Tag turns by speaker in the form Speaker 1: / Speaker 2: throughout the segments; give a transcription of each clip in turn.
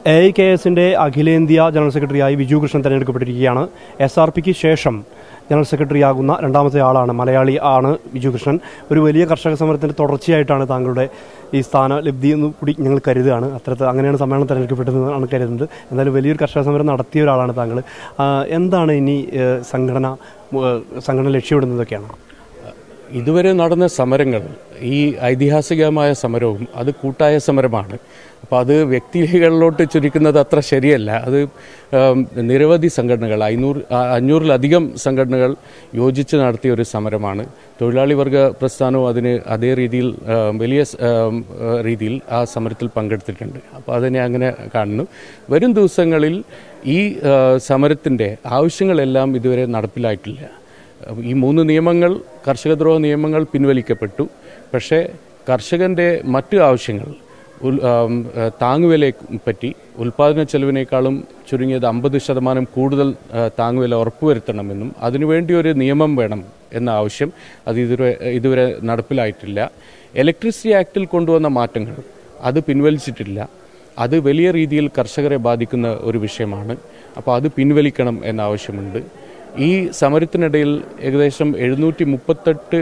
Speaker 1: A I K എസിന്റെ അഖിലേന്ത്യാ general സെക്രട്ടറിയായി വിജു കൃഷ്ണൻ തെരഞ്ഞെടുക്കപ്പെട്ടിരിക്കുകയാണ് എസ് ആർ പിക്ക് ശേഷം ജനറൽ സെക്രട്ടറിയാകുന്ന രണ്ടാമത്തെ ആളാണ് മലയാളി ആണ് വിജു കൃഷ്ണൻ ഒരു വലിയ കർഷക സമരത്തിന്റെ തുടർച്ചയായിട്ടാണ് താങ്കളുടെ ഈ സ്ഥാന ലബ്ധി എന്ന് കൂടി ഞങ്ങൾ കരുതുകയാണ് അത്രത്തെ അങ്ങനെയാണ് സമ്മേളനം തെരഞ്ഞെടുക്കപ്പെട്ടതെന്നാണ് കരുതുന്നത് എന്തായാലും വലിയൊരു കർഷക സമരം നടത്തിയ ഒരാളാണ് താങ്കൾ ആ, എന്താണ് ഇനി ഏഹ്, സംഘടന ഏഹ്, സംഘടന ലക്ഷ്യമിടുന്നതൊക്കെയാണ്
Speaker 2: ഇതുവരെ നടന്ന സമരങ്ങൾ ഈ ഐതിഹാസികമായ സമരവും അത് കൂട്ടായ സമരമാണ് അപ്പോൾ അത് വ്യക്തികളിലോട്ട് ചുരുക്കുന്നത് അത്ര ശരിയല്ല അത് ഉം, നിരവധി സംഘടനകൾ അഞ്ഞൂറ് അഞ്ഞൂറിലധികം സംഘടനകൾ യോജിച്ച് നടത്തിയ ഒരു സമരമാണ് തൊഴിലാളി വർഗ പ്രസ്ഥാനവും അതിന് അതേ രീതിയിൽ ഉം, വലിയ സ്- ഉം, ഏഹ്, രീതിയിൽ ആ സമരത്തിൽ പങ്കെടുത്തിട്ടുണ്ട് അപ്പോൾ അതിനെ അങ്ങനെ കാണുന്നു വരും ദിവസങ്ങളിൽ ഈ ഏഹ്, സമരത്തിൻ്റെ ആവശ്യങ്ങളെല്ലാം ഇതുവരെ നടപ്പിലായിട്ടില്ല ഈ മൂന്ന് നിയമങ്ങൾ കർഷകദ്രോഹ നിയമങ്ങൾ പിൻവലിക്കപ്പെട്ടു പക്ഷേ കർഷകന്റെ മറ്റു ആവശ്യങ്ങൾ ഉൽ- ആം, ഏഹ്, താങ്ങുവിലയെ പറ്റി ഉൽപാദന ചെലവിനേക്കാളും ചുരുങ്ങിയത് അമ്പത് ശതമാനം കൂടുതൽ ഏഹ്, താങ്ങുവില ഉറപ്പുവരുത്തണമെന്നും അതിനുവേണ്ടി ഒരു നിയമം വേണം എന്ന ആവശ്യം അത് ഇതുവരെ ഇതുവരെ നടപ്പിലായിട്ടില്ല ഇലക്ട്രിസിറ്റി ആക്ടിൽ കൊണ്ടുവന്ന മാറ്റങ്ങൾ അത് പിൻവലിച്ചിട്ടില്ല അത് വലിയ രീതിയിൽ കർഷകരെ ബാധിക്കുന്ന ഒരു വിഷയമാണ് അപ്പോൾ അത് പിൻവലിക്കണം എന്ന ആവശ്യമുണ്ട് ഈ സമരത്തിനിടയിൽ ഏകദേശം എഴുന്നൂറ്റി മുപ്പത്തെട്ട്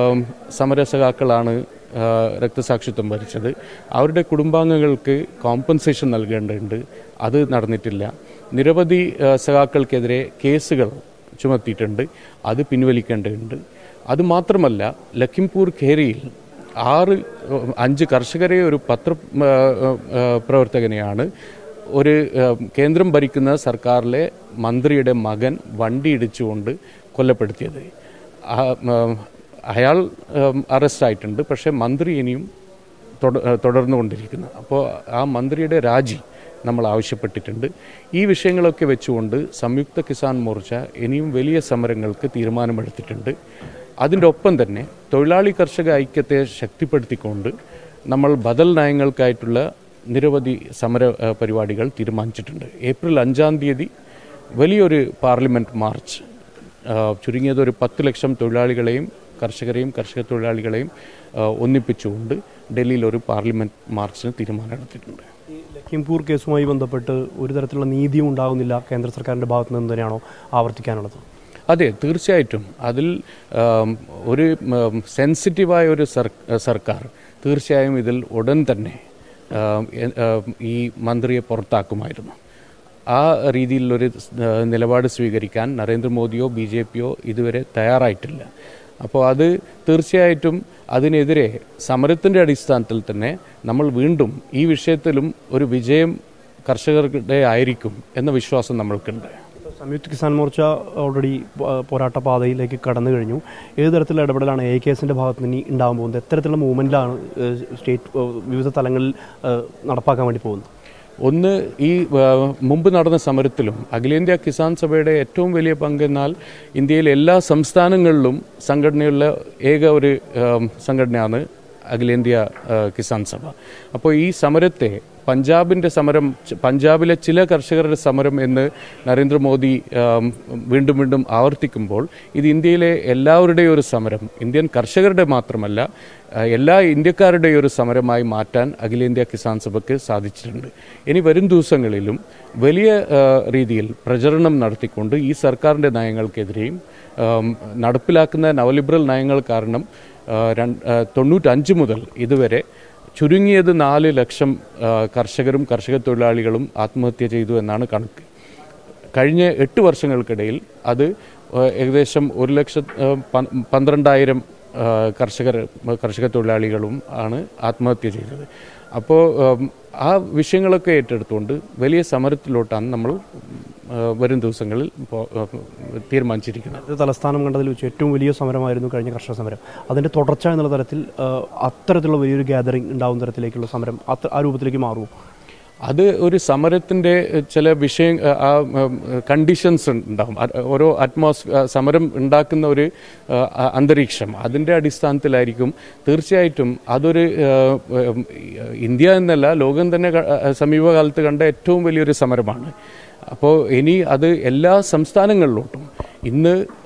Speaker 2: സമരസഖാക്കളാണ് ആ, രക്തസാക്ഷിത്വം വരിച്ചത് അവരുടെ കുടുംബാംഗങ്ങൾക്ക് കോമ്പൻസേഷൻ നൽകേണ്ടതുണ്ട് അത് നടന്നിട്ടില്ല നിരവധി ആ, സഖാക്കൾക്കെതിരെ കേസുകൾ ചുമത്തിയിട്ടുണ്ട് അത് പിൻവലിക്കേണ്ടതുണ്ട് അതുമാത്രമല്ല ലഖിംപൂർ ഖേരിയിൽ ആറ് ഏഹ്, അഞ്ച് കർഷകരെ ഒരു പത്ര ഏഹ്, ഏഹ്, പ്രവർത്തകനെയാണ് ഒരു ഏഹ്, കേന്ദ്രം ഭരിക്കുന്ന സർക്കാരിലെ മന്ത്രിയുടെ മകൻ വണ്ടി ഇടിച്ചുകൊണ്ട് കൊല്ലപ്പെടുത്തിയത് ആ, ഏഹ്, അയാൾ അറസ്റ്റ് ആയിട്ടുണ്ട് പക്ഷേ മന്ത്രി ഇനിയും തുട- ഏഹ്, തുടർന്നുകൊണ്ടിരിക്കുന്നു അപ്പോൾ ആ മന്ത്രിയുടെ രാജി നമ്മൾ ആവശ്യപ്പെട്ടിട്ടുണ്ട് ഈ വിഷയങ്ങളൊക്കെ വെച്ചുകൊണ്ട് സംയുക്ത കിസാൻ മോർച്ച ഇനിയും വലിയ സമരങ്ങൾക്ക് തീരുമാനമെടുത്തിട്ടുണ്ട് അതിൻ്റെ ഒപ്പം തന്നെ തൊഴിലാളി കർഷക ഐക്യത്തെ ശക്തിപ്പെടുത്തിക്കൊണ്ട് നമ്മൾ ബദൽ നയങ്ങൾക്കായിട്ടുള്ള നിരവധി സമര ഏഹ്, പരിപാടികൾ തീരുമാനിച്ചിട്ടുണ്ട് ഏപ്രിൽ അഞ്ചാം തീയതി വലിയൊരു പാർലമെന്റ് മാർച്ച് ആഹ്, ചുരുങ്ങിയത് ഒരു പത്ത് ലക്ഷം തൊഴിലാളികളെയും കർഷകരെയും കർഷക തൊഴിലാളികളെയും ആഹ്, ഒന്നിപ്പിച്ചുകൊണ്ട് ഡൽഹിയിൽ ഒരു പാർലമെന്റ് മാർച്ചിന് തീരുമാനമെടുത്തിട്ടുണ്ട്
Speaker 1: ഈ ലഖിംപൂർ കേസുമായി ബന്ധപ്പെട്ട് ഒരു തരത്തിലുള്ള നീതിയും ഉണ്ടാകുന്നില്ല കേന്ദ്ര സർക്കാരിന്റെ ഭാഗത്തു നിന്ന് തന്നെയാണോ ആവർത്തിക്കാനുള്ളത്
Speaker 2: അതെ തീർച്ചയായിട്ടും അതിൽ ആം, ഒരു ഉം, സെൻസിറ്റീവായ ഒരു സർ- സർക്കാർ തീർച്ചയായും ഇതിൽ ഉടൻ തന്നെ ആം, എ- ആം, ഈ മന്ത്രിയെ പുറത്താക്കുമായിരുന്നു ആ രീതിയിലൊരു സ്- ആ, നിലപാട് സ്വീകരിക്കാൻ നരേന്ദ്രമോദിയോ ബി ജെ പിയോ ഇതുവരെ തയ്യാറായിട്ടില്ല അപ്പോൾ അത് തീർച്ചയായിട്ടും അതിനെതിരെ സമരത്തിൻ്റെ അടിസ്ഥാനത്തിൽ തന്നെ നമ്മൾ വീണ്ടും ഈ വിഷയത്തിലും ഒരു വിജയം കർഷകരുടെ ആയിരിക്കും എന്ന വിശ്വാസം നമ്മൾക്കുണ്ട്
Speaker 1: സംയുക്ത കിസാൻ മോർച്ച ഓൾറെഡി പോരാട്ട പാതയിലേക്ക് കടന്നു കഴിഞ്ഞു ഏത് തരത്തിലുള്ള ഇടപെടലാണ് എ കെ എസിന്റെ ഭാഗത്ത് നിന്ന് ഇനി ഉണ്ടാകാൻ പോകുന്നത് എത്തരത്തിലുള്ള മൂവ്മെന്റിലാണ് സ്റ്റേറ്റ് ഏഹ്, വിവിധ തലങ്ങളിൽ ഏഹ്, നടപ്പാക്കാൻ വേണ്ടി പോകുന്നത്
Speaker 2: ഒന്ന് ഈ ആ, മുമ്പ് നടന്ന സമരത്തിലും അഖിലേന്ത്യാ കിസാൻ സഭയുടെ ഏറ്റവും വലിയ പങ്കെന്നാൽ ഇന്ത്യയിലെ എല്ലാ സംസ്ഥാനങ്ങളിലും സംഘടനയുള്ള ഏക ഒരു ആ, സംഘടനയാണ് അഖിലേന്ത്യാ ആ, കിസാൻ സഭ അപ്പോൾ ഈ സമരത്തെ പഞ്ചാബിന്റെ സമരം ച- പഞ്ചാബിലെ ചില കർഷകരുടെ സമരം എന്ന് നരേന്ദ്രമോദി ആ, വീണ്ടും വീണ്ടും ആവർത്തിക്കുമ്പോൾ ഇത് ഇന്ത്യയിലെ എല്ലാവരുടെയും ഒരു സമരം ഇന്ത്യൻ കർഷകരുടെ മാത്രമല്ല ആ, എല്ലാ ഇന്ത്യക്കാരുടെയും ഒരു സമരമായി മാറ്റാൻ അഖിലേന്ത്യാ കിസാൻ സഭയ്ക്ക് സാധിച്ചിട്ടുണ്ട് ഇനി വരും ദിവസങ്ങളിലും വലിയ ആ, രീതിയിൽ പ്രചരണം നടത്തിക്കൊണ്ട് ഈ സർക്കാരിൻ്റെ നയങ്ങൾക്കെതിരെയും ആം, നടപ്പിലാക്കുന്ന നവലിബറൽ നയങ്ങൾ കാരണം ആ, രണ്ട്- ആ, തൊണ്ണൂറ്റഞ്ച് മുതൽ ഇതുവരെ ചുരുങ്ങിയത് നാല് ലക്ഷം ആ, കർഷകരും കർഷക തൊഴിലാളികളും ആത്മഹത്യ ചെയ്തു എന്നാണ് കണക്ക് കഴിഞ്ഞ എട്ട് വർഷങ്ങൾക്കിടയിൽ അത് ഏഹ്, ഏകദേശം ഒരു ലക്ഷ ഏഹ്, പ- പന്ത്രണ്ടായിരം ഏഹ്, കർഷകർ കർഷക തൊഴിലാളികളും ആണ് ആത്മഹത്യ ചെയ്തത് അപ്പോൾ ഏഹ്, ആ വിഷയങ്ങളൊക്കെ ഏറ്റെടുത്തുകൊണ്ട് വലിയ സമരത്തിലോട്ടാണ് നമ്മൾ ഏഹ്, വരും ദിവസങ്ങളിൽ ഇപ്പോൾ ഏഹ്, തീരുമാനിച്ചിരിക്കുന്നത്
Speaker 1: ഇത് തലസ്ഥാനം കണ്ടതിൽ വെച്ച് ഏറ്റവും വലിയ സമരമായിരുന്നു കഴിഞ്ഞ കർഷക സമരം അതിന്റെ തുടർച്ച എന്നുള്ള തരത്തിൽ ഏഹ്, അത്തരത്തിലുള്ള വലിയൊരു ഗ്യാതറിംഗ് ഉണ്ടാവുന്ന തരത്തിലേക്കുള്ള സമരം അത്ര- ആ രൂപത്തിലേക്ക് മാറുമോ
Speaker 2: അത് ഒരു സമരത്തിന്റെ എഹ്, ചില വിഷയ എഹ്, ആ കണ്ടീഷൻസ് ഉണ്ടാവും അത് ഓരോ അറ്റ്മോസ്ഫിയർ സമരം ഉണ്ടാക്കുന്ന ഒരു ഏഹ്, അ- അന്തരീക്ഷം അതിന്റെ അടിസ്ഥാനത്തിലായിരിക്കും തീർച്ചയായിട്ടും അതൊരു ഏഹ്, ഏഹ്, ഇന്ത്യ എന്നല്ല ലോകം തന്നെ ക- ഏഹ്, സമീപകാലത്ത് കണ്ട ഏറ്റവും വലിയൊരു സമരമാണ് അപ്പോൾ ഇനി അത് എല്ലാ സംസ്ഥാനങ്ങളിലോട്ടും ഇന്ന്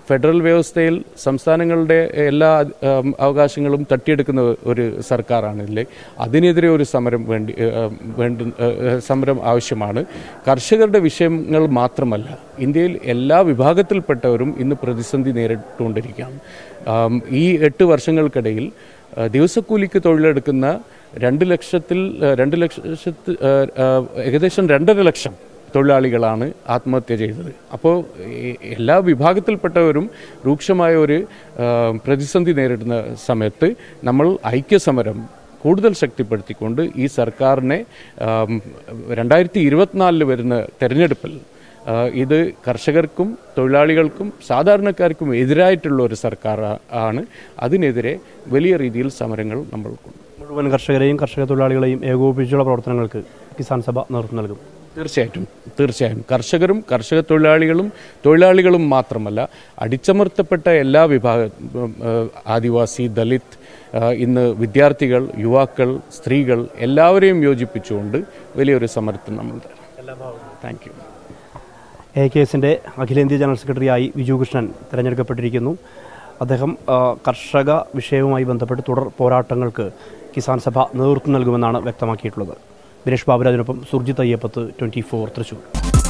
Speaker 2: ഫെഡറൽ വ്യവസ്ഥയിൽ സംസ്ഥാനങ്ങളുടെ എല്ലാ ഉം, അവകാശങ്ങളും തട്ടിയെടുക്കുന്ന ഒരു സർക്കാരാണില്ലേ അതിനെതിരെ ഒരു സമരം വേണ്ടി ഏഹ്, വേണ്ട ഏഹ്, സമരം ആവശ്യമാണ് കർഷകരുടെ വിഷയങ്ങൾ മാത്രമല്ല ഇന്ത്യയിൽ എല്ലാ വിഭാഗത്തിൽപ്പെട്ടവരും ഇന്ന് പ്രതിസന്ധി നേരിട്ടുകൊണ്ടിരിക്കുകയാണ് ആം, ഈ എട്ട് വർഷങ്ങൾക്കിടയിൽ ആ, ദിവസക്കൂലിക്ക് തൊഴിലെടുക്കുന്ന രണ്ട് ലക്ഷത്തിൽ ആ, രണ്ട് ലക്ഷത്തി ആ, ആ, ഏകദേശം രണ്ടര ലക്ഷം തൊഴിലാളികളാണ് ആത്മഹത്യ ചെയ്തത് അപ്പോൾ ഈ എല്ലാ വിഭാഗത്തിൽപ്പെട്ടവരും രൂക്ഷമായ ഒരു ആ, പ്രതിസന്ധി നേരിടുന്ന സമയത്ത് നമ്മൾ ഐക്യസമരം കൂടുതൽ ശക്തിപ്പെടുത്തിക്കൊണ്ട് ഈ സർക്കാരിനെ ആം, രണ്ടായിരത്തി ഇരുപത്തിനാലിൽ വരുന്ന തെരഞ്ഞെടുപ്പിൽ ആ, ഇത് കർഷകർക്കും തൊഴിലാളികൾക്കും സാധാരണക്കാർക്കും എതിരായിട്ടുള്ള ഒരു സർക്കാർ ആ- ആണ് അതിനെതിരെ വലിയ രീതിയിൽ സമരങ്ങൾ നമ്മൾ കൊണ്ടു
Speaker 1: മുഴുവൻ കർഷകരെയും കർഷക തൊഴിലാളികളെയും ഏകോപിപ്പിച്ചുള്ള പ്രവർത്തനങ്ങൾക്ക് കിസാൻ സഭ നേതൃത്വം നൽകും
Speaker 2: തീർച്ചയായിട്ടും തീർച്ചയായും കർഷകരും കർഷക തൊഴിലാളികളും തൊഴിലാളികളും മാത്രമല്ല അടിച്ചമർത്തപ്പെട്ട എല്ലാ വിഭാഗ ഉം, ഏഹ്, ആദിവാസി ദലിത് ഏഹ്, ഇന്ന് വിദ്യാർത്ഥികൾ യുവാക്കൾ സ്ത്രീകൾ എല്ലാവരെയും യോജിപ്പിച്ചുകൊണ്ട് വലിയൊരു സമരത്തിന് നമ്മൾ താങ്ക് യു
Speaker 1: എ കെ എസിൻ്റെ അഖിലേന്ത്യാ ജനറൽ സെക്രട്ടറിയായി വിജു കൃഷ്ണൻ തിരഞ്ഞെടുക്കപ്പെട്ടിരിക്കുന്നു അദ്ദേഹം ആ, കർഷക വിഷയവുമായി ബന്ധപ്പെട്ട് തുടർ പോരാട്ടങ്ങൾക്ക് കിസാൻ സഭ നേതൃത്വം നൽകുമെന്നാണ് വ്യക്തമാക്കിയിട്ടുള്ളത് ദിനേഷ് ബാബുരാജിനൊപ്പം സുർജിത് അയ്യപ്പത്ത് ട്വൻറ്റി ഫോർ തൃശൂർ